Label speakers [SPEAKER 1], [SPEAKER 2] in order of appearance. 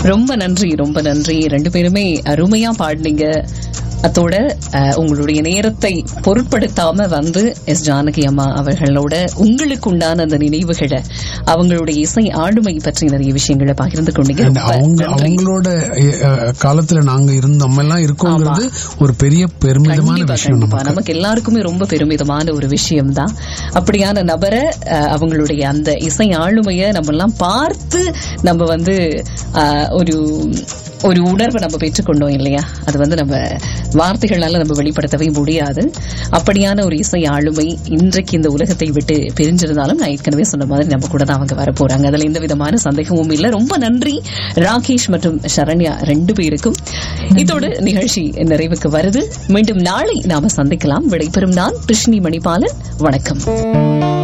[SPEAKER 1] ரொம்ப நன்றி ரொம்ப நன்றி ரெண்டு பேருமே அருமையா பாடினீங்க அத்தோட அஹ், உங்களுடைய நேரத்தை பொருட்படுத்தாம வந்து எஸ் ஜானகி அம்மா அவர்களோட உங்களுக்கு உண்டான அந்த நினைவுகளை அவங்களுடைய இசை ஆளுமை பற்றி நிறைய விஷயங்களை பகிர்ந்து கொண்டீங்க
[SPEAKER 2] And
[SPEAKER 1] ரொம்ப
[SPEAKER 2] அவங்க
[SPEAKER 1] நன்றி.
[SPEAKER 2] அவங்களோட அஹ், காலத்துல நாங்க இருந்த நம்ம எல்லாம் இருக்கோங்கிறது ஒரு பெரிய பெருமிதமான
[SPEAKER 1] கண்டிப்பா
[SPEAKER 2] விஷயம்
[SPEAKER 1] கண்டிப்பா
[SPEAKER 2] நமக்கு
[SPEAKER 1] நமக்கு எல்லாருக்குமே ரொம்ப பெருமிதமான ஒரு விஷயம் தான் அப்படியான நபரை அஹ், அவங்களுடைய அந்த இசை ஆளுமையை நம்ம எல்லாம் பார்த்து நம்ம வந்து அஹ், ஒரு ஒரு உணர்வை நம்ம பெற்றுக்கொண்டோம் இல்லையா அது வந்து நம்ம வார்த்தைகளால நம்ம வெளிப்படுத்தவே முடியாது அப்படியான ஒரு இசை ஆளுமை இன்றைக்கு இந்த உலகத்தை விட்டு பிரிஞ்சிருந்தாலும் நான் ஏற்கனவே சொன்ன மாதிரி நம்ம கூட தான் அவங்க வர போறாங்க அதுல எந்த விதமான சந்தேகமும் இல்லை ரொம்ப நன்றி ராகேஷ் மற்றும் சரண்யா ரெண்டு பேருக்கும் இதோடு நிகழ்ச்சி நிறைவுக்கு வருது மீண்டும் நாளை நாம சந்திக்கலாம் விடைபெறும் நான் கிருஷ்ணி மணிபாலன் வணக்கம்